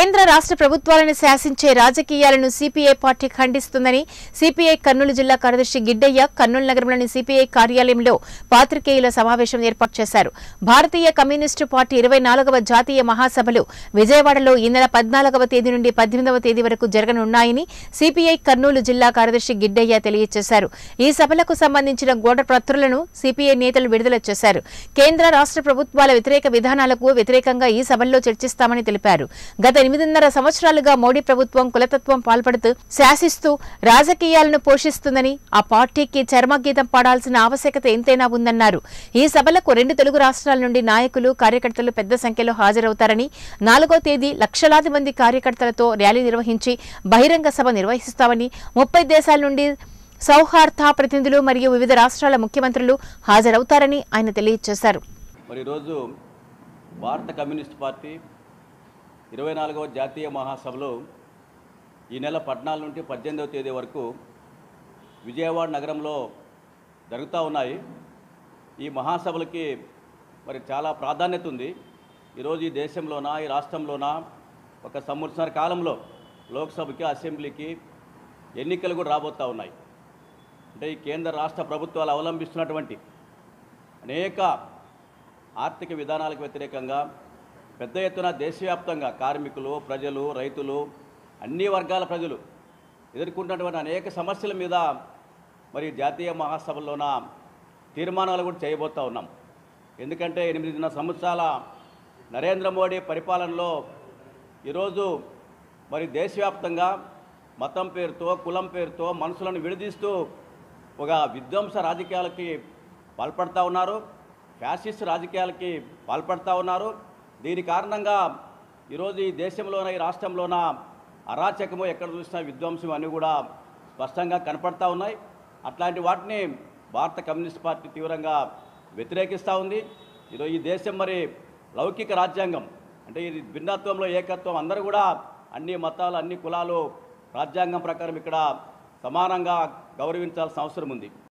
కేంద్ర రాష్ట్ర ప్రభుత్వాలను శాసించే రాజకీయాలను సిపిఐ పార్టీ ఖండిస్తుందని సిపిఐ కర్నూలు జిల్లా కార్యదర్శి గిడ్డయ్య కర్నూలు నగరంలోని సిపిఐ కార్యాలయంలో పాత్రికేయుల సమావేశం ఏర్పాటు చేశారు భారతీయ కమ్యూనిస్టు పార్టీ ఇరవై నాలుగవ జాతీయ మహాసభలు విజయవాడలో ఈ నెల పద్నాలుగవ తేదీ నుండి పద్దెనిమిదవ తేదీ వరకు జరగనున్నాయని సిపిఐ కర్నూలు జిల్లా కార్యదర్శి గిడ్డయ్య తెలియజేశారు ఈ సభలకు సంబంధించిన గోడ పత్రులను సిపిఐ నేతలు విడుదల చేశారు కేంద్ర రాష్ట్ర ప్రభుత్వాల వ్యతిరేక విధానాలకు వ్యతిరేకంగా ఈ సభల్లో చర్చిస్తామని తెలిపారు గత ఎనిమిదిన్నర సంవత్సరాలుగా మోడీ ప్రభుత్వం కులతత్వం పాల్పడుతూ శాసిస్తూ రాజకీయాలను పోషిస్తుందని ఆ పార్టీకి చర్మగీతం పాడాల్సిన ఆవశ్యకత ఎంతైనా ఉందన్నారు ఈ సభలకు రెండు తెలుగు రాష్ట్రాల నుండి నాయకులు కార్యకర్తలు పెద్ద సంఖ్యలో హాజరవుతారని నాలుగో తేదీ లక్షలాది మంది కార్యకర్తలతో ర్యాలీ నిర్వహించి బహిరంగ సభ నిర్వహిస్తామని ముప్పై దేశాల నుండి సౌహార్ద ప్రతినిధులు మరియు వివిధ రాష్ట్రాల ముఖ్యమంత్రులు హాజరవుతారని ఆయన తెలియజేశారు మరి ఈరోజు భారత కమ్యూనిస్ట్ పార్టీ ఇరవై నాలుగవ జాతీయ మహాసభలో ఈ నెల పద్నాలుగు నుండి పద్దెనిమిదవ తేదీ వరకు విజయవాడ నగరంలో జరుగుతూ ఉన్నాయి ఈ మహాసభలకి మరి చాలా ప్రాధాన్యత ఉంది ఈరోజు ఈ దేశంలోన ఈ రాష్ట్రంలోన ఒక సంవత్సర కాలంలో లోక్సభకి అసెంబ్లీకి ఎన్నికలు కూడా రాబోతూ ఉన్నాయి అంటే ఈ కేంద్ర రాష్ట్ర ప్రభుత్వాలు అవలంబిస్తున్నటువంటి అనేక ఆర్థిక విధానాలకు వ్యతిరేకంగా పెద్ద ఎత్తున దేశవ్యాప్తంగా కార్మికులు ప్రజలు రైతులు అన్ని వర్గాల ప్రజలు ఎదుర్కొంటున్నటువంటి అనేక సమస్యల మీద మరి జాతీయ మహాసభల్లోన తీర్మానాలు కూడా చేయబోతూ ఉన్నాం ఎందుకంటే ఎనిమిదిన్నర సంవత్సరాల నరేంద్ర మోడీ పరిపాలనలో ఈరోజు మరి దేశవ్యాప్తంగా మతం పేరుతో కులం పేరుతో మనుషులను విడదీస్తూ ఒక విధ్వంస రాజకీయాలకి పాల్పడతా ఉన్నారు ఫ్యాసిస్ట్ రాజకీయాలకి పాల్పడతా ఉన్నారు దీని కారణంగా ఈరోజు ఈ దేశంలోన ఈ రాష్ట్రంలోన అరాచకము ఎక్కడ చూసినా విధ్వంసం అన్నీ కూడా స్పష్టంగా కనపడతా ఉన్నాయి అట్లాంటి వాటిని భారత కమ్యూనిస్ట్ పార్టీ తీవ్రంగా వ్యతిరేకిస్తూ ఉంది ఈరోజు ఈ దేశం మరి లౌకిక రాజ్యాంగం అంటే ఇది భిన్నత్వంలో ఏకత్వం అందరూ కూడా అన్ని మతాలు అన్ని కులాలు రాజ్యాంగం ప్రకారం ఇక్కడ సమానంగా గౌరవించాల్సిన అవసరం ఉంది